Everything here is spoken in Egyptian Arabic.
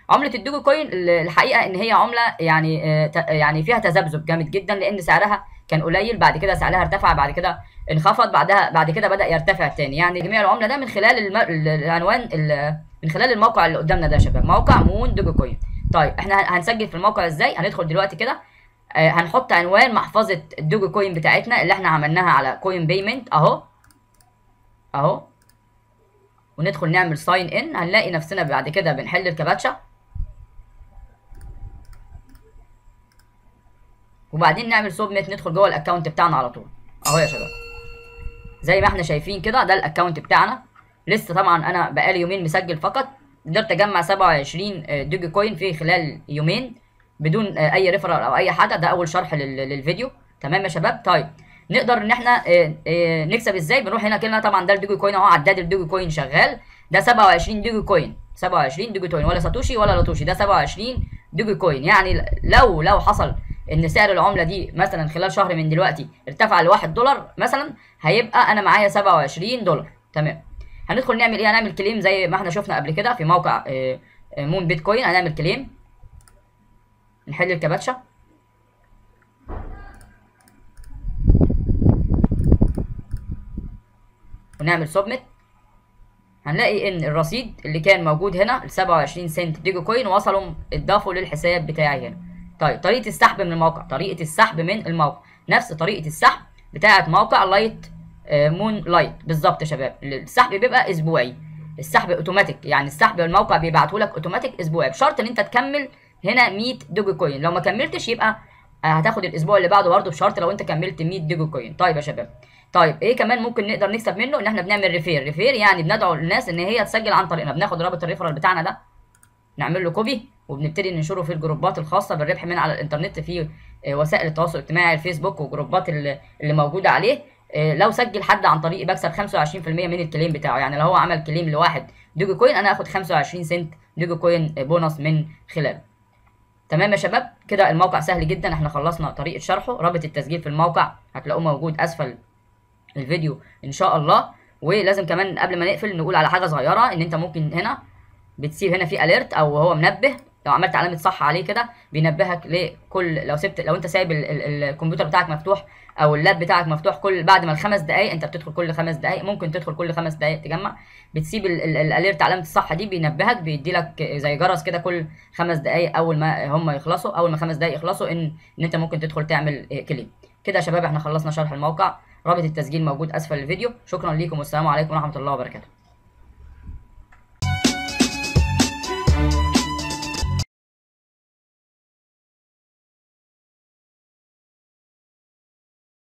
عمله الدوجو كوين ال- الحقيقه ان هي عمله يعني آه، ت- يعني فيها تذبذب جامد جدا لان سعرها كان قليل بعد كده سعرها ارتفع بعد كده انخفض بعدها بعد كده بدا يرتفع تاني يعني جميع العمله ده من خلال الم... ال- العنوان ال... من خلال الموقع اللي قدامنا ده يا شباب موقع مون دوجو كوين طيب احنا هن- هنسجل في الموقع ازاي هندخل دلوقتي كده آه، هنحط عنوان محفظه الدوجو كوين بتاعتنا اللي احنا عملناها على كوين بيمنت اهو اهو وندخل نعمل ساين ان هنلاقي نفسنا بعد كده بنحل الكباتشا وبعدين نعمل سبميت ندخل جوه الاكونت بتاعنا على طول اهو يا شباب زي ما احنا شايفين كده ده الاكونت بتاعنا لسه طبعا انا بقالي يومين مسجل فقط قدرت اجمع 27 دوجي كوين في خلال يومين بدون آه، اي ريفرال او اي حاجه ده اول شرح لل- للفيديو تمام يا شباب طيب نقدر ان احنا آه، آه، نكسب ازاي بنروح هنا كده طبعا ده الدوجي كوين اهو عداد الدوجي كوين شغال ده 27 دوجي كوين 27 دوجي كوين ولا ساتوشي ولا لاتوشي ده 27 دوجي كوين يعني لو لو حصل ان سعر العمله دي مثلا خلال شهر من دلوقتي ارتفع ل 1 دولار مثلا هيبقى انا معايا 27 دولار تمام هندخل نعمل ايه هنعمل كليم زي ما احنا شفنا قبل كده في موقع آه، آه، مون بيتكوين هنعمل كليم نحل الكباتشا ونعمل سبميت هنلاقي ان الرصيد اللي كان موجود هنا ال 27 سنت ديجو كوين وصلوا اتضافوا للحساب بتاعي هنا طيب طريقه السحب من الموقع طريقه السحب من الموقع نفس طريقه السحب بتاعه موقع لايت آه، مون لايت بالظبط يا شباب السحب بيبقى اسبوعي السحب اوتوماتيك يعني السحب الموقع بيبعته لك اوتوماتيك اسبوعي بشرط ان انت تكمل هنا 100 دوجو كوين لو ما كملتش يبقى آه، هتاخد الاسبوع اللي بعده برضه بشرط لو انت كملت 100 دوجو كوين طيب يا شباب طيب ايه كمان ممكن نقدر نكسب منه ان احنا بنعمل ريفير ريفير يعني بندعو الناس ان هي تسجل عن طريقنا بناخد رابط الريفرال بتاعنا ده نعمل له كوبي وبنبتدي ننشره في الجروبات الخاصه بالربح من على الانترنت في آه، وسائل التواصل الاجتماعي الفيسبوك وجروبات اللي اللي موجوده عليه آه، لو سجل حد عن طريقي بكسب 25% من الكليم بتاعه يعني لو هو عمل كليم لواحد دوجو كوين انا اخد 25 سنت دوجو كوين آه، بونص من خلاله تمام يا شباب كده الموقع سهل جدا احنا خلصنا طريقه شرحه رابط التسجيل في الموقع هتلاقوه موجود اسفل الفيديو ان شاء الله ولازم كمان قبل ما نقفل نقول على حاجه صغيره ان انت ممكن هنا بتسيب هنا في اليرت او هو منبه لو عملت علامه صح عليه كده بينبهك لكل لو سبت لو انت سايب ال- ال- الكمبيوتر بتاعك مفتوح او اللاب بتاعك مفتوح كل بعد ما الخمس دقائق انت بتدخل كل خمس دقائق ممكن تدخل كل خمس دقائق تجمع بتسيب ال- ال- الاليرت علامه الصح دي بينبهك بيدي لك زي جرس كده كل خمس دقائق اول ما هم يخلصوا اول ما خمس دقائق يخلصوا ان ان انت ممكن تدخل تعمل اه، كليم كده يا شباب احنا خلصنا شرح الموقع رابط التسجيل موجود اسفل الفيديو شكرا ليكم والسلام عليكم ورحمه الله وبركاته